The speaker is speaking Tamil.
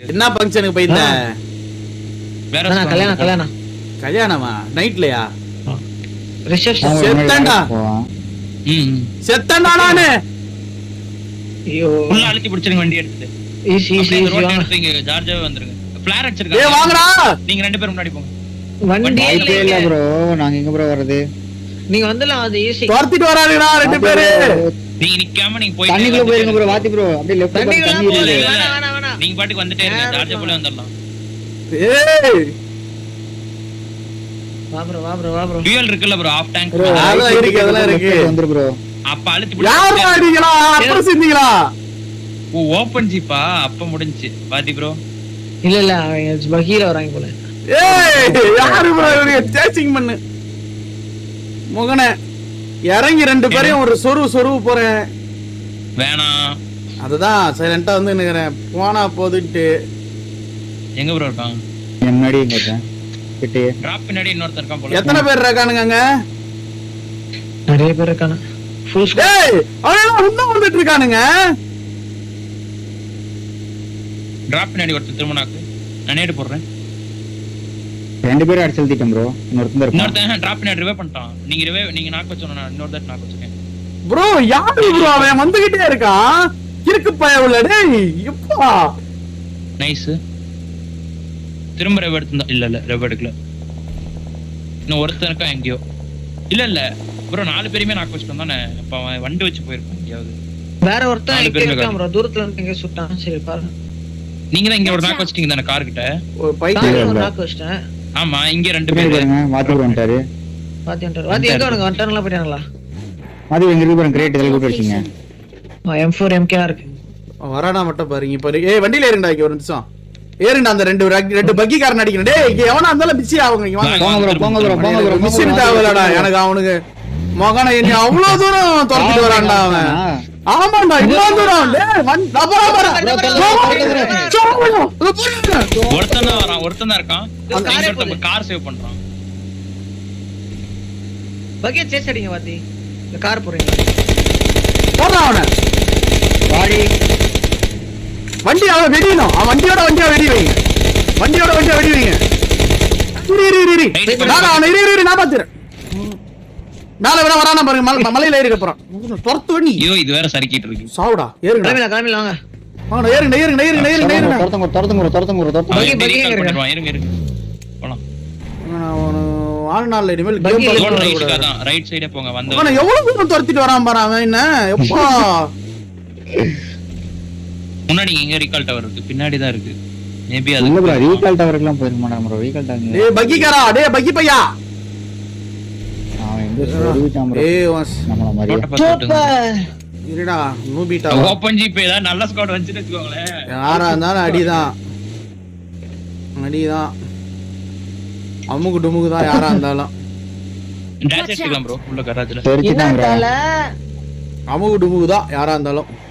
என்ன ஃபங்க்ஷனுக்கு போயிருந்த வேற அண்ணா, squad கல்யாணம் கல்யாணம் கல்யாணமா நைட்லயா ரிசப்ஷன் அவன் செத்தான்டா. போவான். ம் ம். செத்தண்டா நானு ஐயோ உள்ள அழுத்தி பிடிச்சிருங்க வண்டி எடுத்துட்டு ஈஸி ஈஸி அப்படியே இந்த ஈஸி ரோட்ல வாங்க எடுத்து இங்க ஜார்ஜாவே வந்துருங்க ஃபிளார் ஏய் அடிச்சிருக்காங்க வாங்கடா நீங்க ரெண்டு பேரும் முன்னாடி போங்க வண்டி வாய்ப்பே இல்ல ப்ரோ நாங்க எங்க ப்ரோ வர்றது நீங்க வந்துடலாம் அது ஈஸி துரத்திட்டு வரானுங்கடா ரெண்டு பேரு நீங்க நிக்காம நீங்க போயிட்டு தண்ணிக்குள்ள போயிருங்க ப்ரோ வாத்தி ப்ரோ அப்படியே லெஃப்ட் தண்ணி தண்ணி போகுது இருக்கு வேணாம் வேணாம் வேணாம் நீங்க பாட்டுக்கு வந்துட்டே இருங்க ஜார்ஜா போல வந்துடலாம் ஏய் வா ப்ரோ வா ப்ரோ வா ப்ரோ ஃபியூல் இருக்குல்ல ப்ரோ ஆஃப் டேங்க் ப்ரோ அதெல்லாம் இருக்கு, அதெல்லாம் இருக்கு. வந்துரு ப்ரோ அப்ப அழுத்தி யாரா பிடிச்சி அடிங்களா அப்புறம் செஞ்சீங்களா ஓ ஓபன் ஜீப்பா அப்ப முடிஞ்சுச்சு பாத்தி ப்ரோ இல்ல இல்ல அவங்க பகீல வராங்க போல ஏய் யாரு bro இவனுங்க சேசிங் பண்ணு முகனே இறங்கி ரெண்டு பேரையும் ஒரு சொருவு சொருவு போறேன் வேணாம் அதுதான் சைலண்டா வந்து நிக்கிறேன் போனா போதுன்ட்டு எங்க ப்ரோ இருக்கான் என் முன்னாடி இங்க இருக்கேன் கிட்டே டிராப் பின்னாடி இன்னொருத்தர் இருக்கான் போல எத்தனை பேர் இருக்கானுங்க அங்க நிறைய பேர் இருக்கானு ஃபுல் ஸ்குவாட் ஏய் அவன் இன்னும் வந்துட்டு இருக்கானுங்க டிராப் பின்னாடி ஒருத்தர் திரும்ப நாக்கு நான் நேடு போடுறேன் ரெண்டு பேரும் அடிச்சு எழுதிட்டேன் ப்ரோ இன்னொருத்தன் இருப்பான் இன்னொருத்தன் டிராப் பின்னாடி ரிவே பண்ணிட்டான் நீங்க ரிவே நீங்க நாக்கு வச்சோம் நான் இன்னொருத்தர் நாக்கு வச்சிருக்கேன் ப்ரோ யாரு ப்ரோ அவன் வந்துகிட்டே இருக்கான் இருக்கு பயவுல டேய் எப்பா நைஸ் திரும்ப ரெவ் எடுத்து இல்ல இல்ல ரெவ் எடுக்கல இன்னும் ஒருத்தன் இருக்கான் எங்கேயோ இல்ல இல்ல ப்ரோ நாலு பேருமே நாக்கு வச்சிட்டோம் தானே அப்ப அவன் வண்டி வச்சு போயிருப்பான் எங்கேயாவது வேற ஒருத்தன் நாலு இங்க பேர் இருக்கான் ப்ரோ தூரத்துல இருந்து எங்க சுட்டான் சரி பாருங்க நீங்க தான் இங்க ஒரு நாக்கு வச்சிட்டீங்க தானே கார் கிட்ட ஒரு தாண்டி பைத்தியம் ஒரு நாக்கு வச்சிட்டேன் ஆமா இங்க ரெண்டு பின்னாடி பேர் பாருங்க வாத்தி ப்ரோ வந்துட்டாரு வாத்தி வந்துட்டாரு வாத்தி எங்க அவனுங்க வந்துட்டானுங்களா போயிட்டாங்களா வாத்தி எங்க இருக்கு பாருங்க கிரேட் இதெல்லாம் கூப்பிட்டு வச்சிங்க எம் ஃபோர் எம்கே இருக்கு வரானா மட்டும் பாருங்க இப்ப ஏய் வண்டியில ஏறுங்கடா இங்க ஒரு நிமிஷம் ஏறுங்கடா அந்த ரெண்டு ரக்- ரெண்டு பக்கி காரன் அடிக்கணும் டேய் இங்க எவனா இருந்தாலும் பிஸி ஆகுங்க இங்க வாங்க போங்க ப்ரோ போங்க ப்ரோ போங்க ப்ரோ மிஷின் தேவையில்லடா எனக்கு அவனுக்கு மகனை என்னை அவ்வளவு தூரம் துரத்திட்டு வரான்டா அவன் ஆமாண்டா இவ்வளவு தூரம் டேய் வன் டபரா பரா ஒருத்தன் தான் வரான் ஒருத்தன் தான் இருக்கான் அந்த காரே ஒருத்தன் கார் சேவ் பண்றான் பகே சேஸ் அடிங்க வாத்தி இந்த கார் போறீங்க போடுறான் அவனை வாடி வண்டி அவன் வெடியணும் அவன் வண்டியோட வண்டியா வெடி வைங்க வண்டியோட வண்டியா வெடி வைங்க இரு இரு இரு இரு Right, நான் அவனை இரு இரு இரு நான் பாத்துறேன் மேல விட வரானா பாருங்க மலை- மலையில ஏறி அப்புறம் துரத்து வண்டி ஐயோ இது வேற சறுக்கிட்டு இருக்கு சாவுடா ஏறுங்கடா கிளம்பில கிளம்பில வாங்க வாங்கடா ஏறுங்க ஏறுங்க ஏறுங்க ஏறுங்க ஏறுங்க துரத்துங்க துரத்துங்க துரத்துங்க துரத்துங்க அவன் பகி, பகி recall எங்க பண்ணிடுவான் இருங்க இருங்க போலாம் நான் அவனு வாழ்நாள்ல இனிமேல் பகி கேம் இல்ல, ரோட் பார்க்க ரைட் கூடாது. தான் ரைட் சைடே போங்க வந்து அவனை எவ்வளவு தூரம் துரத்திட்டு வரான் பாரு அவன் என்ன எப்பா முன்னாடி எங்க ரீகால் டவர் இருக்கு பின்னாடி தான் இருக்கு மேபி அது இல்ல ப்ரோ ரீகால் டவருக்குலாம் போயிருக்க மாட்டாங்க ப்ரோ ரீகால் டவர் டேய் பக்கிக்காரா டேய் பக்கி பையா அவன் எங்க சொல்லிட்டான் ப்ரோ ஏய் உன் ஸ்- நம்மள மாதிரி ரோட்டை பார்த்துட்டு இருடா நூபிட்டா ஓப்பன் ஜிபே ஏதாவது நல்ல ஸ்குவாட் வந்துச்சுன்னு வச்சுக்கோங்களேன் யாரா இருந்தாலும் அடிதான் அடிதான் அமுக்கு டுமுக்கு தான் யாரா இருந்தாலும் டேஷ் எடுத்துக்கலாம் ப்ரோ உள்ள கராஜ்ல தெரிச்சுட்டான் ப்ரோ அமுக்கு டுமுக்கு தான் யாரா இருந்தாலும்